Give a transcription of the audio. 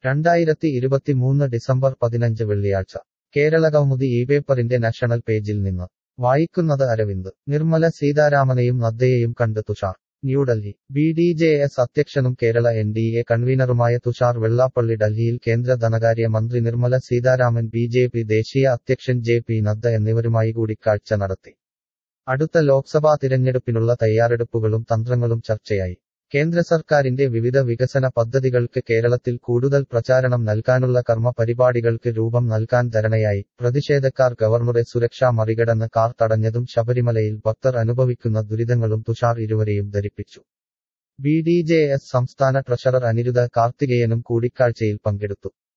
രണ്ടായിരത്തി ഇരുപത്തിമൂന്ന് ഡിസംബർ പതിനഞ്ച് വെള്ളിയാഴ്ച കേരളകൗമുദി ഈ പേപ്പറിന്റെ നാഷണൽ പേജിൽ നിന്ന് വായിക്കുന്നത് അരവിന്ദ് നിർമ്മല സീതാരാമനെയും നദ്ദയെയും കണ്ട് Thushar New Delhi B D J S അധ്യക്ഷനും കേരള എൻ ഡി എ കൺവീനറുമായ തുഷാർ വെള്ളാപ്പള്ളി ഡൽഹിയിൽ കേന്ദ്ര ധനകാര്യ മന്ത്രി Nirmala Sitharaman B J P ദേശീയ അധ്യക്ഷൻ ജെ പി നദ്ദ എന്നിവരുമായി കൂടിക്കാഴ്ച നടത്തി അടുത്ത ലോക്സഭാ തിരഞ്ഞെടുപ്പിനുള്ള തയ്യാറെടുപ്പുകളും തന്ത്രങ്ങളും ചർച്ചയായി കേന്ദ്ര സർക്കാരിന്റെ വിവിധ വികസന പദ്ധതികൾക്ക് കേരളത്തിൽ കൂടുതൽ പ്രചാരണം നൽകാനുള്ള കർമ്മ പരിപാടികൾക്ക് രൂപം നൽകാൻ ധരണയായി പ്രതിഷേധക്കാർ ഗവർണറെ സുരക്ഷാ മറികടന്ന് കാർ തടഞ്ഞതും ശബരിമലയിൽ ഭക്തർ അനുഭവിക്കുന്ന ദുരിതങ്ങളും തുഷാർ ഇരുവരെയും ധരിപ്പിച്ചു ബി ഡി ജെ എസ് സംസ്ഥാന ട്രഷറർ അനിരുദ്ധ കാർത്തികേയനും കൂടിക്കാഴ്ചയിൽ പങ്കെടുത്തു